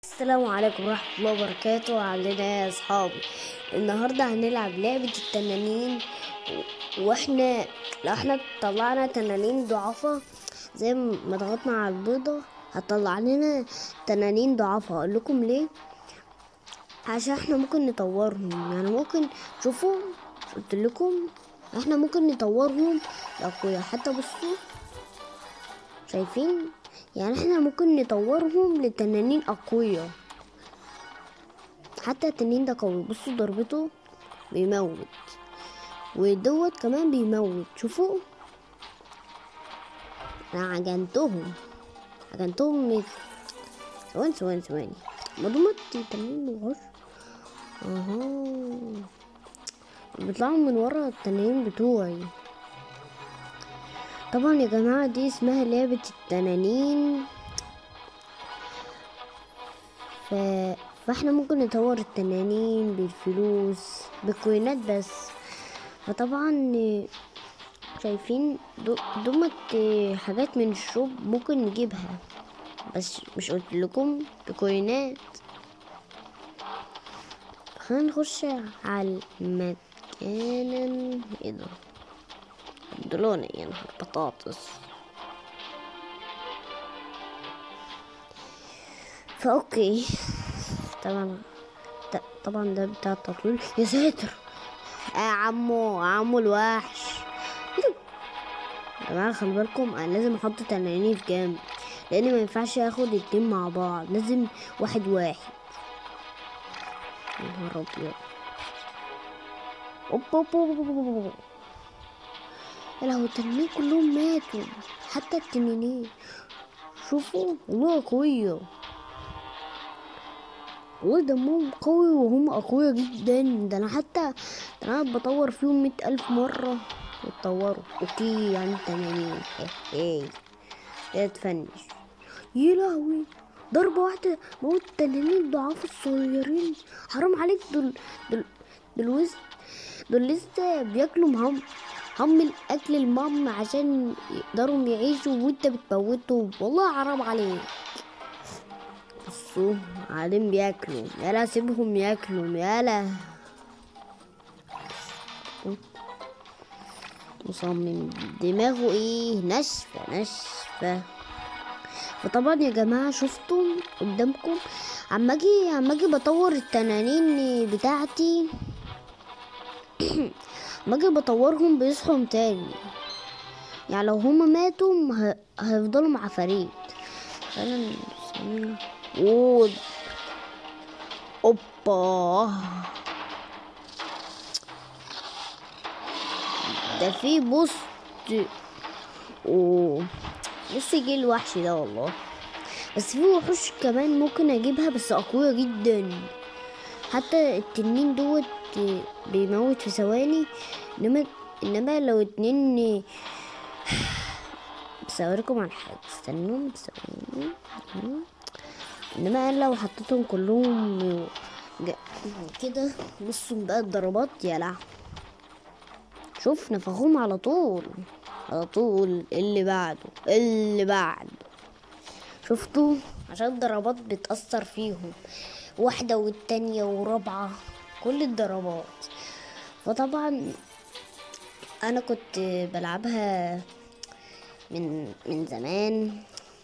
السلام عليكم ورحمة الله وبركاته عاملين ايه يا اصحابي النهاردة هنلعب لعبة التنانين و- واحنا لو احنا طلعنا تنانين ضعفة زي ما ضغطنا على البيضة هتطلع لنا تنانين ضعفة اقول لكم ليه عشان احنا ممكن نطورهم يعني ممكن شوفوا قلت لكم احنا ممكن نطورهم لأقوياء حتى بصوا شايفين يعني احنا ممكن نطورهم لتنانين اقوياء حتى التنين ده قوي بصوا ضربته بيموت ودوت كمان بيموت شوفوا انا عجنتهم عجنتهم مت- ثواني ثواني ثواني ما دول التنين بيغش اها بيطلعوا من ورا التنانين بتوعي طبعا يا جماعة دي اسمها لعبة التنانين ف... فاحنا ممكن نطور التنانين بالفلوس بالكوينات بس فطبعا شايفين دو- دمت حاجات من الشوب ممكن نجيبها بس مش قلت لكم بكوينات خلينا نخش على المكان ايه ده دلوني يا نهار بطاطس فاوكي طبعا ط- طبعا ده بتاع التطوير يا ساتر يا عمو عمو الوحش إيه ده؟ يا جماعة خلي بالكم انا لازم احط تنانين جنب لان ما ينفعش اخد اتنين مع بعض لازم واحد واحد يا نهار ابيض اوب اوب اوب اوب اوب اوب. يا لهوي التنانين كلهم ماتوا حتى التنانين شوفوا والله قوية والله دمهم قوي وهم أقوياء جدا ده أنا حتى ده أنا بطور فيهم مية ألف مرة واتطوروا أوكي يعني تنانين هي هي تفنش يا لهوي ضربة واحدة موت التنانين الضعاف الصغيرين حرام عليك دول دول دول وسط دول لسه بياكلوا هم هم الاكل المام عشان يقدروا يعيشوا وانت بتموتهم والله حرام عليك بصوا قاعدين بياكلوا يلا سيبهم ياكلوا يلا مصمم دماغه ايه ناشفة ناشفة فطبعا يا جماعة شفتوا قدامكم عما اجي عما اجي بطور التنانين بتاعتي ما اجي بطورهم بيصحوا تاني يعني لو هما ماتوا ه- هيفضلوا مع فريد فانا اوه اوبا ده في بوست اوه لسه جه الوحش ده والله بس في وحوش كمان ممكن اجيبها بس اقوياء جدا حتى التنين دوت بيموت في ثواني انما انما لو اتنين بس اوريكم على حاجة استنوا ثواني انما انا لو حطيتهم كلهم ج- كده بصوا بقى الضربات يا لهوي شوف نفخهم على طول على طول اللي بعده اللي بعده شفتوا عشان الضربات بتأثر فيهم واحدة والتانية ورابعة كل الضربات فطبعا أنا كنت بلعبها من من زمان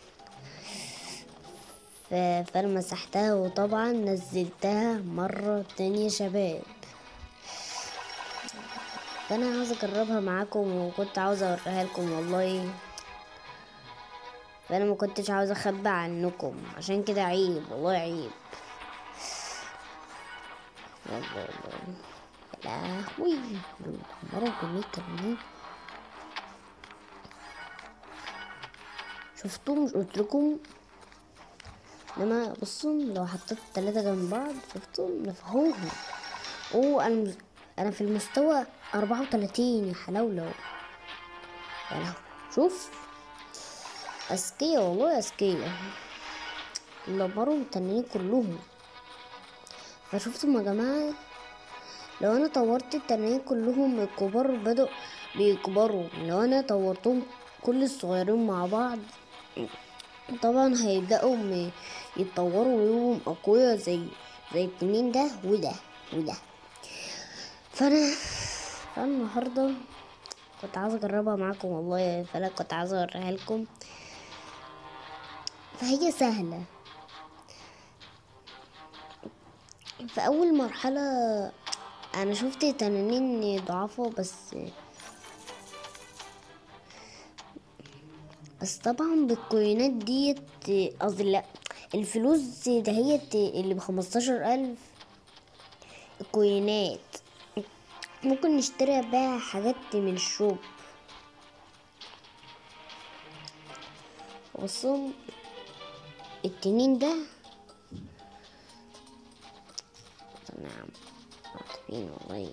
ف- فأنا مسحتها وطبعا نزلتها مرة تانية شباب فأنا عاوز أجربها معاكم وكنت عاوزة أوريها لكم والله فانا ما كنتش عاوز اخبي عنكم عشان كده عيب والله عيب والله والله يا لهوي دمروا كمية تنانين شفتوا مش قلت لكم انما بصوا لو حطيت التلاتة جنب بعض شفتوا نفخوهم اوه انا انا في المستوى اربعة وتلاتين يا حلاولو يا لهوي شوف أذكياء والله أذكياء دمروا التنانين كلهم فشفتم يا جماعة لو أنا طورت التنانين كلهم الكبار بدأوا بيكبروا لو أنا طورتهم كل الصغيرين مع بعض طبعا هيبدأوا م- يتطوروا ويبقوا اقوياء زي زي التنين ده وده وده فانا فانا النهارده كنت عايزه اجربها معاكم والله فانا كنت عايزه اوريها لكم فهي سهله في اول مرحله انا شفت تنانين ضعافة بس بس طبعا بالكوينات ديت قصدي لا الفلوس دهيت اللي بخمستاشر الف الكوينات ممكن نشتري بيها حاجات من الشوب بصوا التنين ده نعم عاطفين والله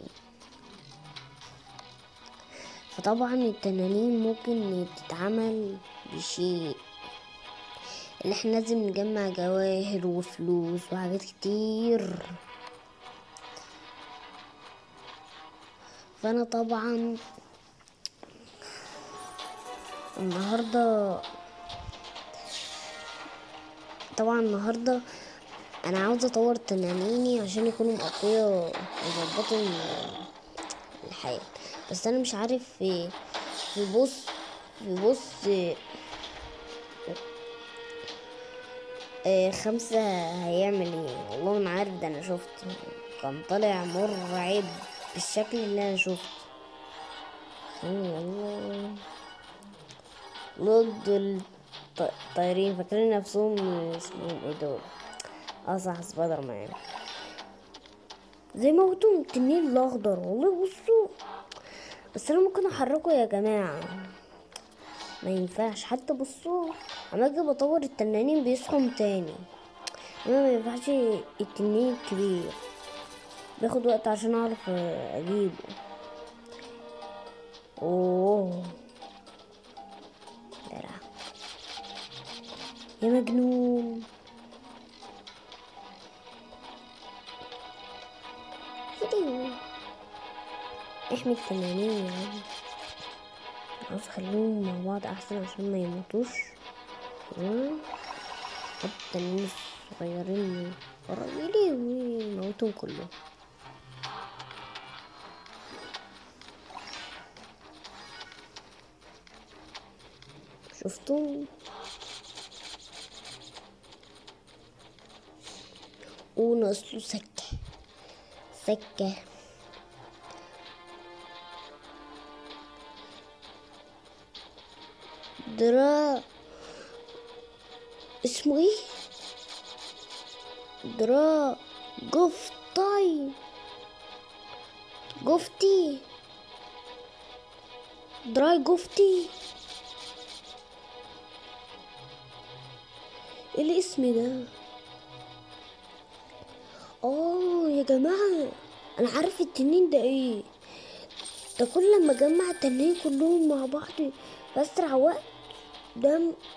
فطبعا التنانين ممكن تتعمل بشيء اللي احنا لازم نجمع جواهر وفلوس وحاجات كتير فانا طبعا النهارده طبعا النهارده انا عاوزه اطور تنانيني عشان يكونوا اقوياء ويظبطوا الحياه بس انا مش عارف في في بص في بص آه خمسة هيعمل ايه والله ما عارف ده انا شفت كان طالع مرعب بالشكل اللي انا شفته ضد الطيارين فاكرين نفسهم اسمهم ايه دول اه صح سبايدر مان زي ما قلتوا التنين الاخضر والله بصوا بس انا ممكن احركه يا جماعه ما ينفعش حتى بصوا اما اجي بطور التنانين بيصحوا تاني انا ما ينفعش التنين الكبير بياخد وقت عشان اعرف اجيبه اوه يا مجنون احمي التنانين يا عم عاوز اخليهم مع بعض احسن عشان ما يموتوش حط التنانين الصغيرين قريبين ويموتهم كلهم شفتوا ونصله سكة سكة درا اسمه ايه درا جفتاي جفتي دراي جفتي ايه الاسم ده اه يا جماعة انا عارف التنين ده ايه ده كل لما اجمع التنين كلهم مع بعض بسرع وقت ده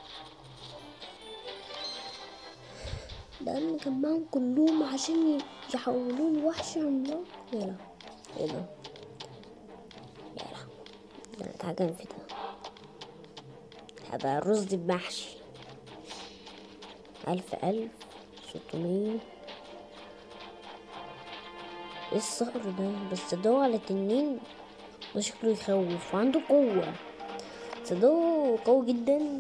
ده مجمعهم كلهم عشان يحولون وحش عملاق يلا يلا يلا ده انا اتعجن في ده هبقى الرز بمحشي ألف ألف ستمية ايه الصقر ده بس ده على تنين ده شكله يخوف وعنده قوة ده قوي جدا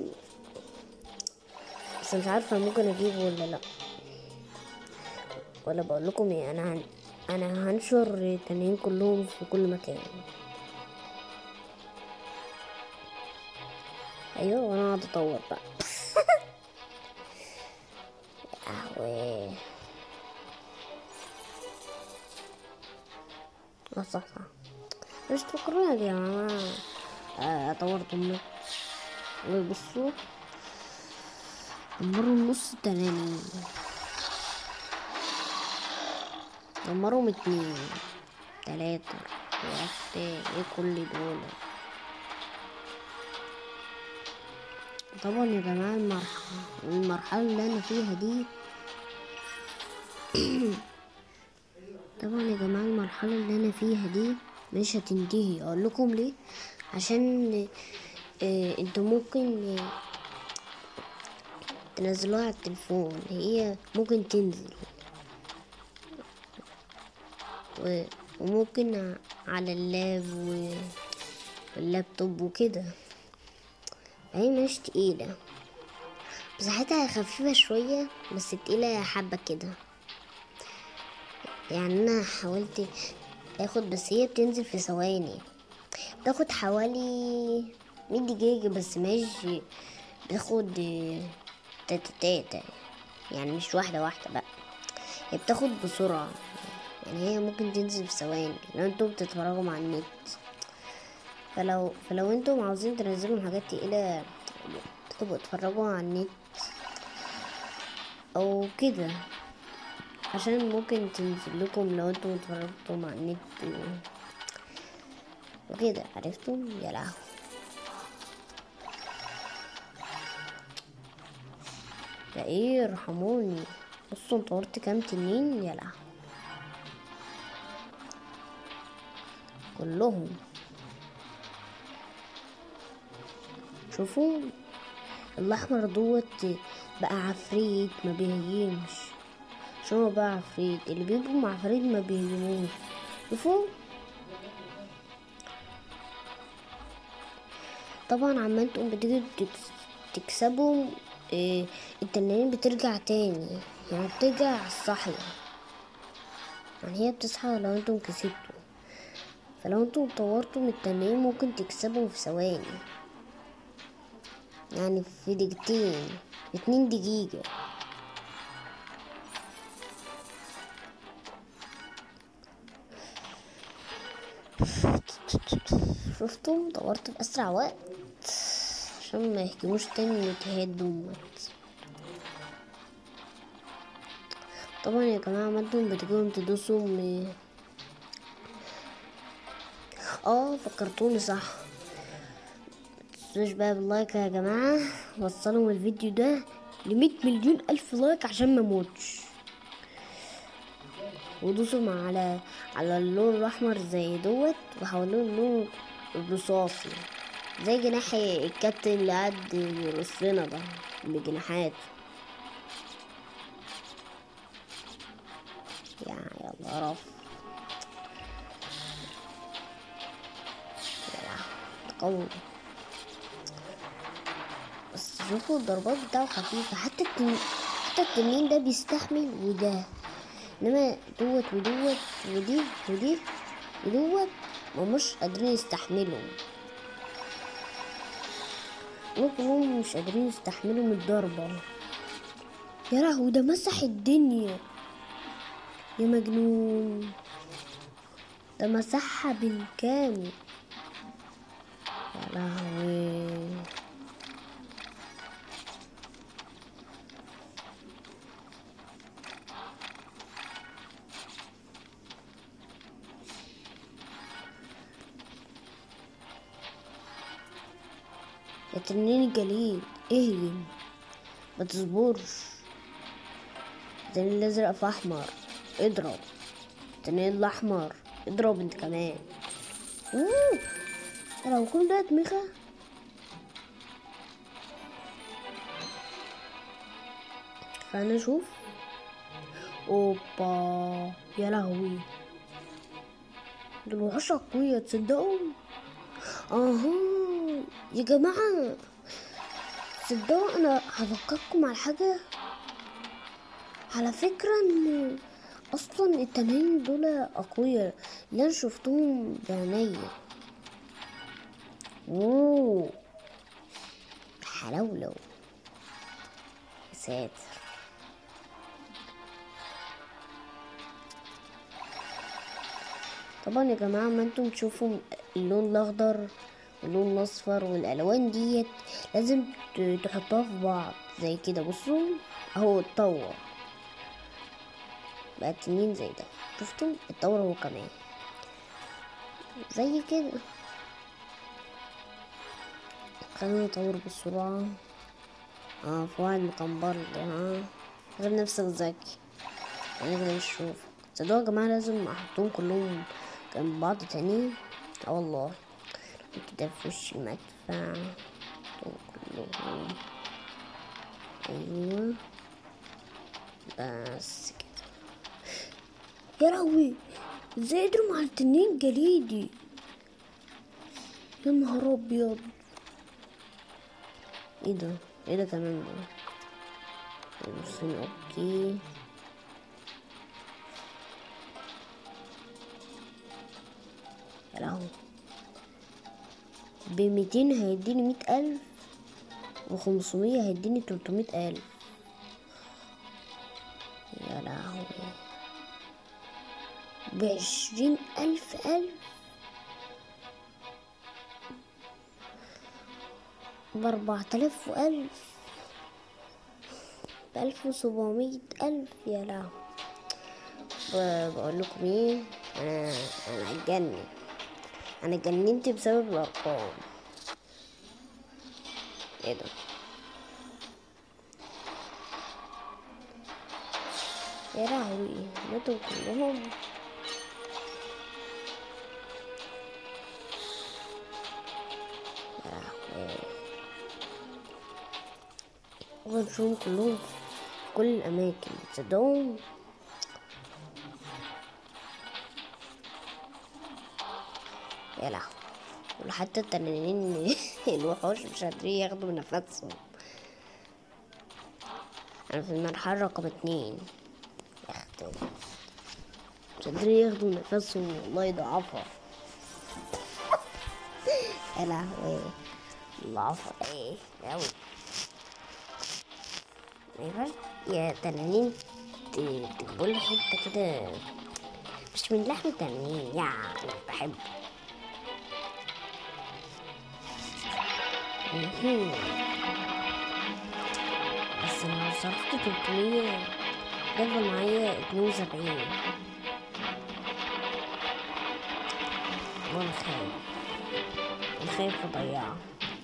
بس مش عارفة ممكن اجيبه ولا لا ولا بقول لكم ايه انا هن... انا هنشر التنين كلهم في كل مكان ايوه وانا قاعد اطور بقى قهوة اه صح صح مش تفكروني يا جماعة طورت النص وبصوا دمروا النص التاني دمرهم اتنين تلاتة وقت ايه كل دول طبعا يا جماعة المرحلة المرحلة اللي انا فيها دي طبعا يا جماعة المرحلة اللي انا فيها دي مش هتنتهي اقول لكم ليه عشان آه انتوا ممكن تنزلوها على التليفون هي ممكن تنزل و- وممكن ع- على اللاب و- واللابتوب وكده هي مش تقيلة مساحتها خفيفة شوية بس تقيلة حبة كده يعني انا حاولت اخد بس هي بتنزل في ثواني بتاخد حوالي مية جيجا بس مش بتاخد تاتا تاتا يعني مش واحدة واحدة بقى هي بتاخد بسرعة يعني هي ممكن تنزل في ثواني لو انتوا بتتفرجوا مع النت فلو فلو انتم عاوزين تنزلوا حاجات تقيلة تبقوا تتفرجوا على النت او كده عشان ممكن تنزل لكم لو انتم اتفرجتوا مع النت و... وكده عرفتم يا لهوي ده ايه ارحموني بصوا انت طورت كام تنين يا لهوي كلهم شوفوا الاحمر دوت بقى عفريت ما بيهجمش عشان هو بقى عفريت اللي بيبقوا مع عفريت ما بيهجموش شوفوا طبعا عما انتم بتيجي تكس- تكسبوا إيه التنانين بترجع تاني يعني بترجع صاحية يعني هي بتصحى لو انتم كسبتوا فلو انتم طورتوا من التنانين ممكن تكسبوا في ثواني يعني في دقيقتين اتنين دقيقة شفتم طورت في أسرع وقت عشان ما يهجموش تاني النتهاد دوت طبعا يا جماعة ما انتم بتجوا تدوسوا م... اه فكرتوني صح متنسوش بقى باللايك يا جماعة وصلوا الفيديو ده لمية مليون ألف لايك عشان ما موتش ودوسوا مع على على اللون الأحمر زي دوت وحولوه اللون الرصاصي زي جناح الكابتن اللي قعد يرص لنا ده بجناحات يا يلا رف يا قوي بس شوفوا الضربات بتاعه خفيفة حتى التن... حتى التنين ده بيستحمل وده انما دوت ودوت ودي ودي ودوت ومش قادرين يستحملوا دول كلهم مش قادرين يستحملوا من الضربة يا لهوي ده مسح الدنيا يا مجنون ده مسحها بالكامل يا لهوي يا تنين الجليد اهجم ما تصبرش التنين الازرق في احمر اضرب التنين الاحمر اضرب انت كمان اوه يا لو كل ده اتمخى فانا اشوف اوبا يا لهوي دول وحوش اقوياء تصدقوا اها يا جماعة تصدقوا انا هفكركم على حاجة على فكرة ان اصلا التنانين دول اقوياء اللي انا شفتهم بعينيا اوه حلولو يا ساتر طبعا يا جماعة ما انتم تشوفوا اللون الاخضر واللون الاصفر والالوان ديت لازم ت- تحطوها في بعض زي كده بصوا اهو اتطور بقى تنين زي ده شفتوا اتطور هو كمان زي كده خلينا نطور بسرعة اه في واحد مكمبر ها غير نفسك ذكي انا كده مش شوف تصدقوا يا جماعة لازم احطهم كلهم جنب بعض تاني اه والله كده في وش المدفع دول كلهم ايوه بس كده يا لهوي ازاي قدروا مع التنين جليدي يا نهار ابيض ايه ده ايه ده كمان ده بصين اوكي يا لهوي بميتين هيديني مية ألف وخمسمية هيديني تلتمية ألف يا لهوي بعشرين ألف ألف بأربعة آلاف وألف بألف وسبعمية ألف يا لهوي ب- بقول لكم ايه انا انا هتجنن انا اتجننت بسبب الارقام ايه ده يا لهوي ماتوا كلهم يا لهوي ونشوفهم كلهم في كل الأماكن تصدقوا يا لهوي وحتى التنانين الوحوش مش قادرين ياخدوا نفسهم أنا في المرحلة رقم اتنين يا أختي مش قادرين ياخدوا نفسهم والله ضعفها يا لهوي ضعفها ايه أوي ما ينفعش يا تنانين ت- تجيبوا لي حتة كده مش من لحم التنانين يعني بحب مهم. بس لو صرفت 300 يفضل معايا 72 وانا خايف انا خايف اضيعها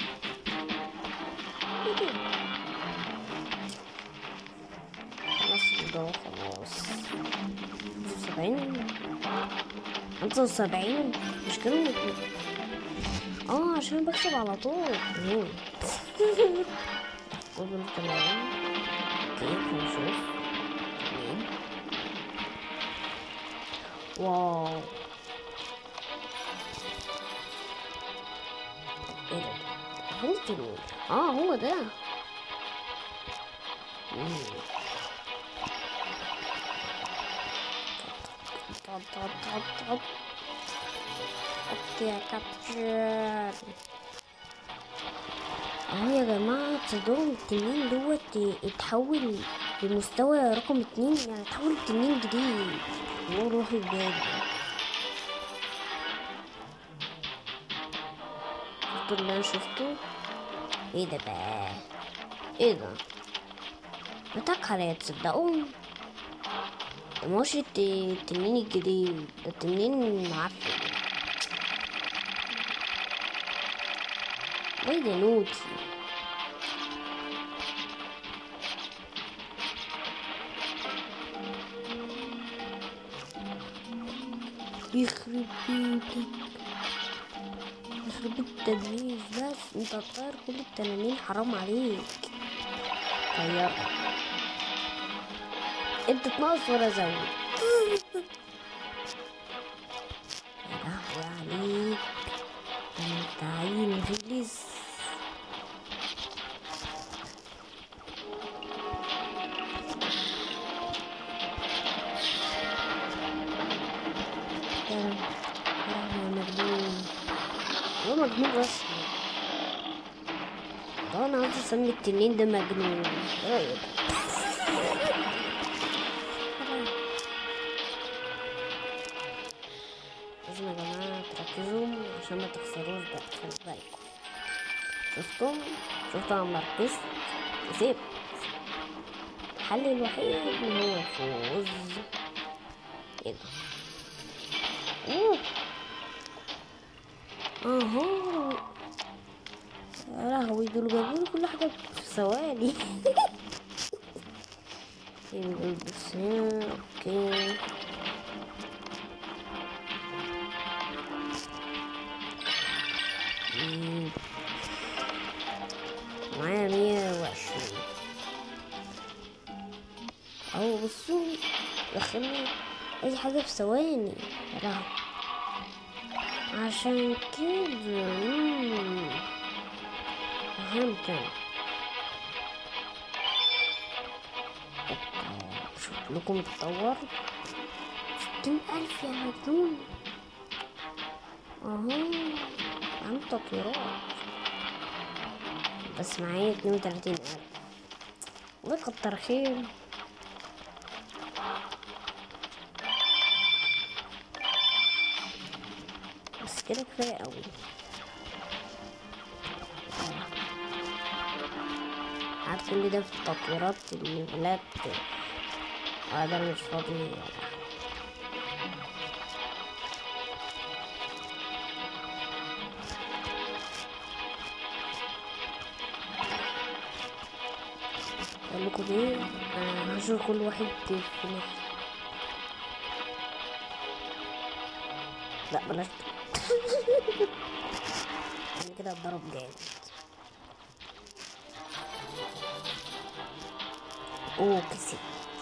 خلاص ده خلاص سبعين خمسة وسبعين مش كده اه عشان بكسب على طول مم. قبل تمام كيف نشوف تمام واو ايه ده فين التنين اه هو ده مم. طب طب طب طب اوكي كابتشر اهو يا جماعة تصدقوا التنين دوت اتحول لمستوى رقم اتنين يعني اتحول لتنين جديد هو روحي بجد شفتوا اللي انا شفته ايه ده بقى ايه ده بتاعك عليا تصدقوا ده مش الت- التنين الجديد ده التنين معفن ايه ده نوتي يخرب بيتك يخرب بيت التدريس بس انت هتطير كل التنانين حرام عليك طيرها انت تنقص ولا زود يا لهوي عليك ده انت عيل غلس يا يا لهوي يا مجنون هو مجنون رسمي ده انا عاوز اسمي التنين ده مجنون ايه رأيك لازم يا جماعة تركزوا عشان ما تخسروش بقى خلي بالكم شفتم شفتوا انا مركزت كسبت الحل الوحيد ان هو الفوز ايه ده اوه اهو يا لهوي دول جابولي كل حاجة في ثواني بس اوكي مم. معايا مية وعشرين بصوا دخلنا اي حاجة في ثواني يا لهوي عشان كده مم. فهمت أنا. شوف لكم اتطور ستين ألف يا مجنون اهو عم تطويرات بس معايا اتنين وتلاتين ألف الله يكتر خير بس كده كفاية أوي قعد كل ده في التطويرات الليفلات اه ده أنا مش فاضي اقول لكم ايه انا هشوف كل واحد في ناحية لا بلاش انا كده اتضرب جامد اوه كسبت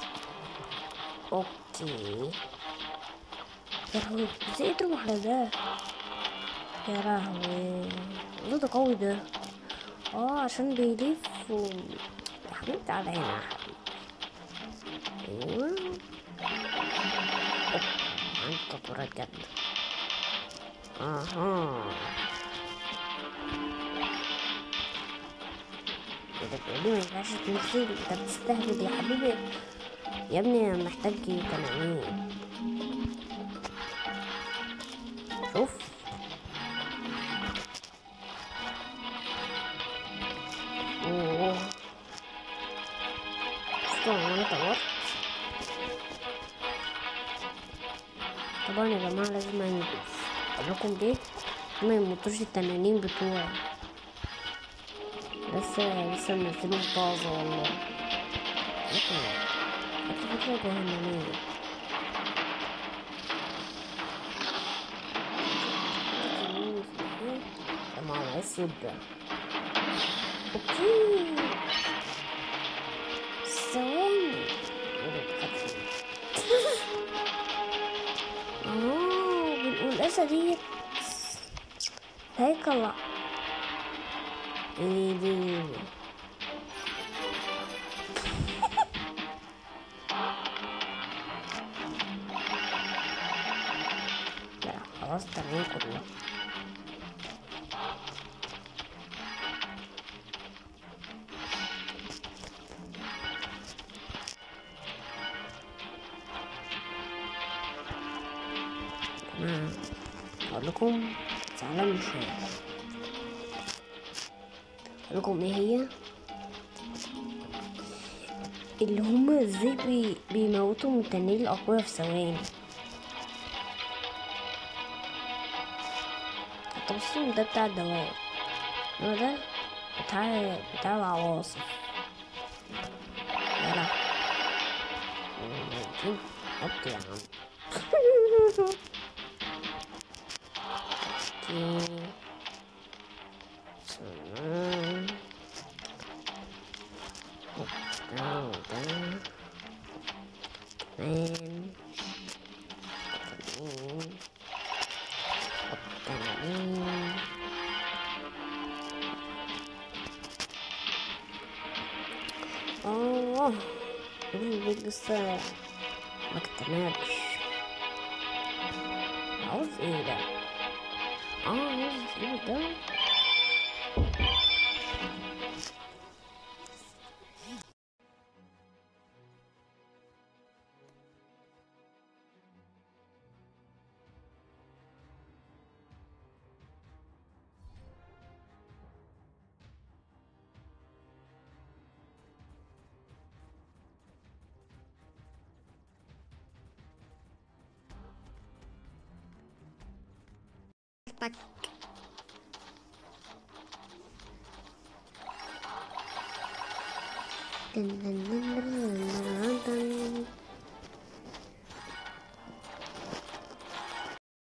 اوكي يا لهوي ازاي تروح على ده يا لهوي ده ده قوي ده اه عشان بيلف و... يا حبيبي تعالى هنا يا حبيبي ايوه أوب، عندي تطورات جامدة اها ايه ده بيقول لي ما ينفعش تنزل انت بتستهبل يا حبيبي يا ابني انا محتاج تنانين شوف اوه شفتوا انا طورت طبعا يا جماعة لازم انجز اقول لكم ليه ما يموتوش التنانين بتوعي لسه لسه منزلهم طازة والله فكرة فكرة جهنمية يا مع الاسود ده اوكي ثواني اه بنقول اسد ديت هيك الله ايه دي لا خلاص تمام كله تمام اقول لكم تعالوا نشوف اقول لكم ايه هي اللي هما ازاي بي بيموتوا من التنين الاقوياء في ثواني طب بصوا ده بتاع الدوائر هو ده بتاع بتاع العواصف يلا حط يا عم اوكي تمام ده وده تمام تمام تمام اه البيت لسه ما اكتملش عاوز ايه ده اه عاوز ايه ده tak dun, dun, dun, dun, dun, dun.